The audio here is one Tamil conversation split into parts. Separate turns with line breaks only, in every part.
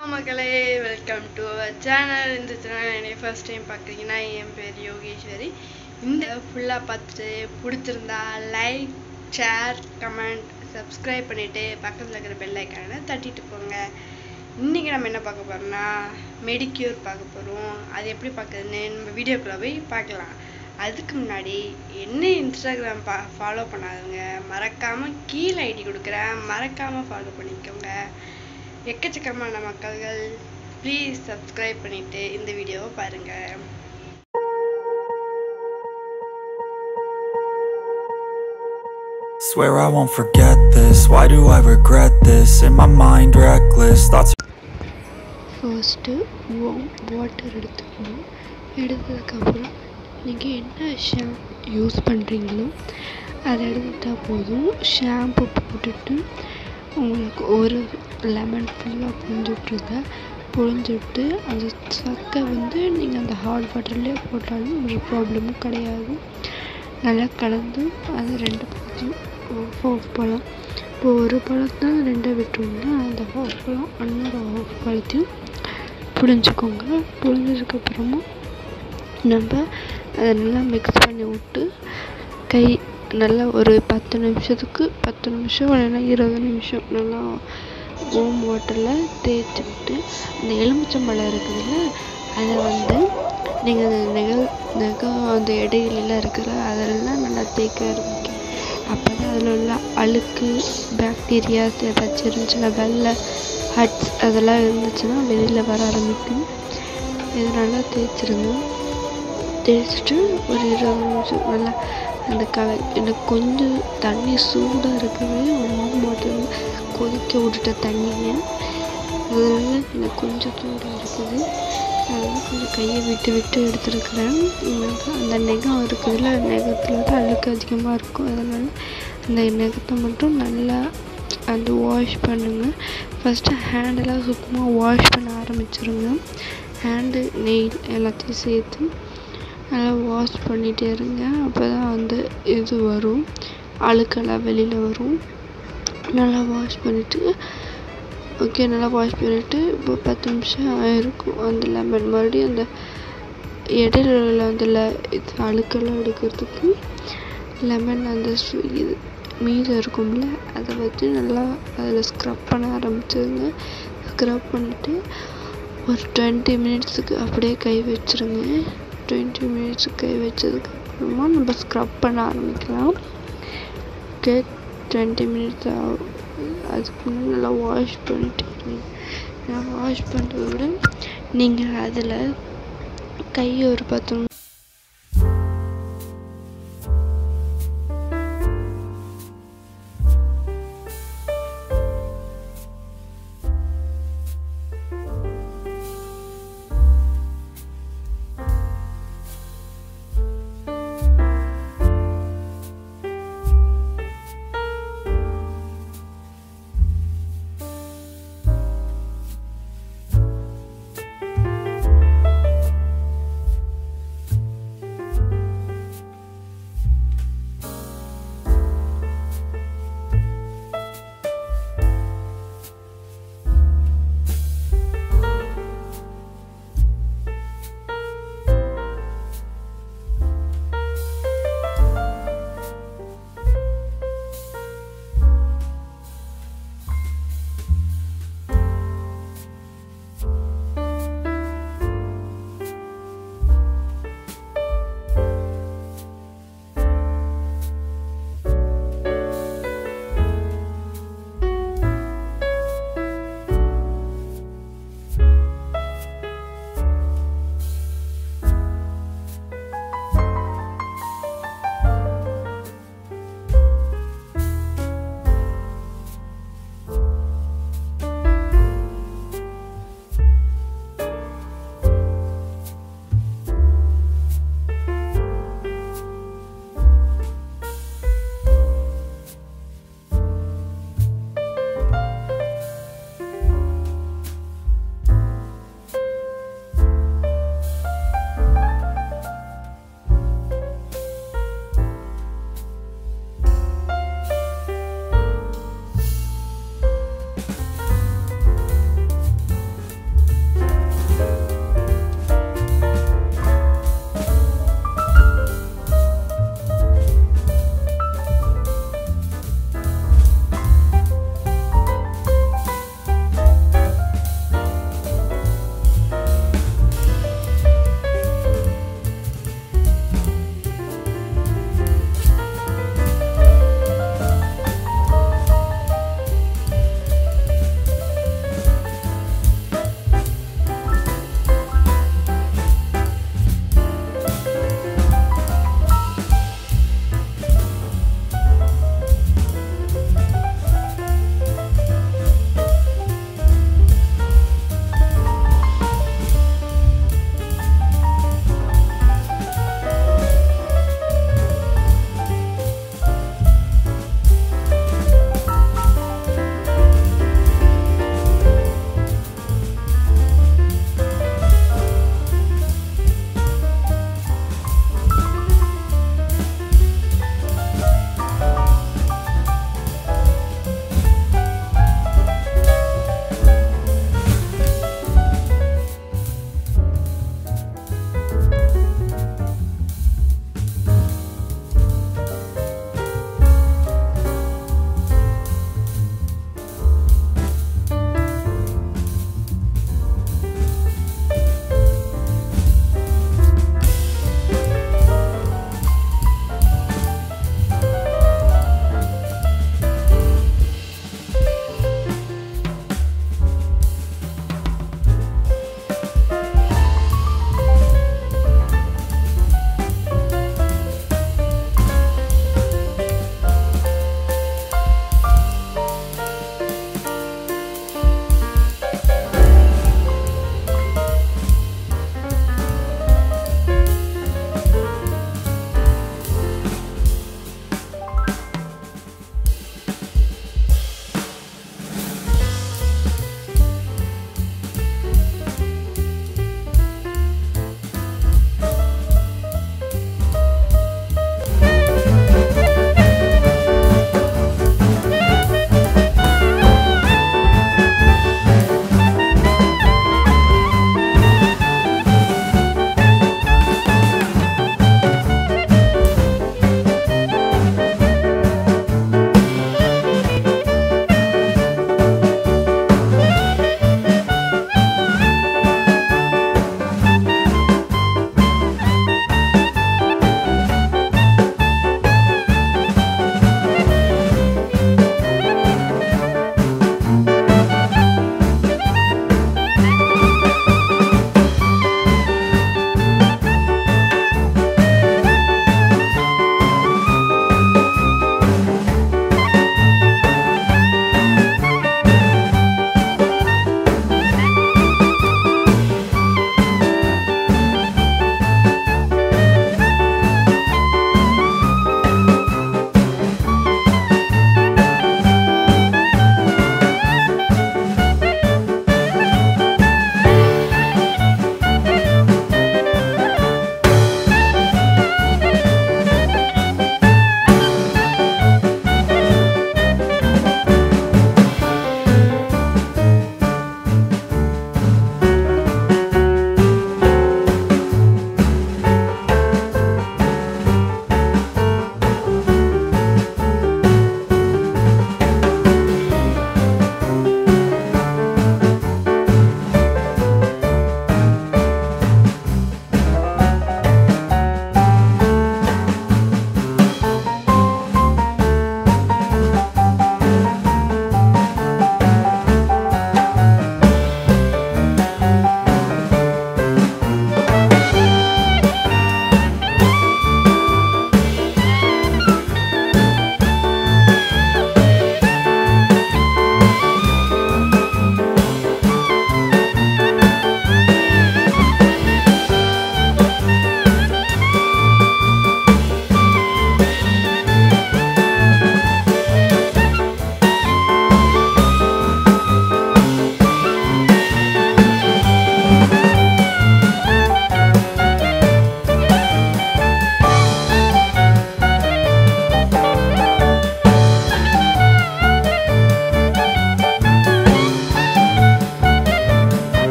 மக்களே வெல்கம் டு அவர் சேனல் இந்த சேனல் என்னை ஃபர்ஸ்ட் டைம் பார்க்குறீங்கன்னா என் பேர் யோகேஸ்வரி இந்த ஃபுல்லாக பார்த்துட்டு பிடிச்சிருந்தா லைக் ஷேர் கமெண்ட் சப்ஸ்கிரைப் பண்ணிவிட்டு பக்கத்தில் இருக்கிற பெல் ஐக்கானை தட்டிட்டு போங்க இன்றைக்கி நம்ம என்ன பார்க்க போகிறோம்னா மெடிக்யூர் பார்க்க போகிறோம் அது எப்படி பார்க்குறதுன்னு நம்ம வீடியோக்குள்ளே போய் பார்க்கலாம் அதுக்கு முன்னாடி என்ன இன்ஸ்டாகிராம் பா ஃபாலோ பண்ணாதவங்க மறக்காமல் கீழே ஐடி கொடுக்குறேன் மறக்காமல் ஃபாலோ பண்ணிக்கோங்க எக்கச்சக்கமான மக்கள்கள் ப்ளீஸ் சப்ஸ்கிரைப் பண்ணிட்டு இந்த வீடியோவை பாருங்க
Swear I won't forget this. Why do I regret this? In my mind, reckless thoughts.
First water எடுத்துக்கணும் எடுத்ததுக்கப்புறம் நீங்கள் என்ன ஷாம்பு யூஸ் பண்ணுறீங்களோ அதை எடுத்துட்டால் போதும் ஷாம்பு போட்டுட்டு உங்களுக்கு ஒரு லெமன் ஃபுல்லாக புழிஞ்சு விட்ருங்க புழிஞ்சு விட்டு அந்த சக்கை வந்து நீங்கள் அந்த ஹாட் வாட்டர்லேயே போட்டாலும் ஒரு ப்ராப்ளமும் கிடையாது நல்லா கலந்து அது ரெண்டு பழத்தையும் ஹாஃப் பழம் இப்போ ஒரு பழத்தை ரெண்டாக விட்டோம்னா அந்த ஹாஃப் பழம் இன்னொரு ஹாஃப் பழத்தையும் புழிஞ்சுக்கோங்க புழிஞ்சதுக்கப்புறமா நம்ம அதை நல்லா மிக்ஸ் பண்ணி விட்டு கை நல்லா ஒரு பத்து நிமிஷத்துக்கு பத்து நிமிஷம் இல்லைன்னா இருபது நிமிஷம் நல்லா ஓம் வாட்டரில் தேய்ச்சி விட்டு அந்த எலுமிச்சம்பழம் இருக்குதுல்ல அதை வந்து நீங்கள் அந்த நெகல் நகம் அந்த இடையிலலாம் இருக்குல்ல அதெல்லாம் நல்லா தேய்க்க ஆரம்பிக்கும் அப்போ தான் அதில் உள்ள அழுக்கு பாக்டீரியாஸ் ஏதாச்சும் இருந்துச்சுன்னா வெள்ளை ஹட்ஸ் அதெல்லாம் இருந்துச்சுன்னா வெளியில் வர ஆரம்பிக்கும் இது நல்லா தேய்ச்சிருங்க தேய்ச்சிட்டு ஒரு இருபது நிமிஷம் நல்லா அந்த க எனக்கு கொஞ்சம் தண்ணி சூடாக இருக்கவே ஒரு மூணு பாட்டில் கொதிக்க விட்டுட்ட தண்ணியை அதனால எனக்கு கொஞ்சம் சூடாக இருக்குது அதனால் கொஞ்சம் கையை விட்டு விட்டு எடுத்துருக்குறேன் அந்த நெகம் இருக்குதுல்ல நெகத்தில் தான் அழுக்கு அதிகமாக இருக்கும் அதனால் அந்த நெகத்தை மட்டும் நல்லா அந்த வாஷ் பண்ணுங்கள் ஃபஸ்ட்டு ஹேண்டெல்லாம் சுத்தமாக வாஷ் பண்ண ஆரம்பிச்சிருங்க ஹேண்டு நெயில் எல்லாத்தையும் சேர்த்து நல்லா வாஷ் பண்ணிகிட்டே இருங்க அப்போ தான் அந்த இது வரும் அழுக்கெல்லாம் வெளியில் வரும் நல்லா வாஷ் பண்ணிவிட்டு ஓகே நல்லா வாஷ் பண்ணிவிட்டு இப்போ பத்து நிமிஷம் ஆயிருக்கும் அந்த லெமன் மறுபடியும் அந்த இடையில உள்ள அந்த ல இது அழுக்கெல்லாம் எடுக்கிறதுக்கு லெமன் அந்த சு- இது மீதம் இருக்கும்ல அதை வச்சு நல்லா அதில் ஸ்க்ரப் பண்ண ஆரம்பிச்சிருங்க ஸ்க்ரப் பண்ணிவிட்டு ஒரு டுவெண்ட்டி மினிட்ஸுக்கு அப்படியே கை வச்சிருங்க டுவெண்ட்டி மினிட்ஸுக்கு கை வச்சதுக்கு அப்புறமா நம்ம ஸ்க்ரப் பண்ண ஆரம்பிக்கலாம் ஓகே டுவெண்ட்டி மினிட்ஸ் ஆகும் அதுக்கு முன்னாடி நல்லா வாஷ் பண்ணிட்டு நல்லா வாஷ் பண்ணுறத விட நீங்கள் அதில் கை ஒரு பத்து நிமிஷம்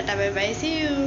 tata bye bye see you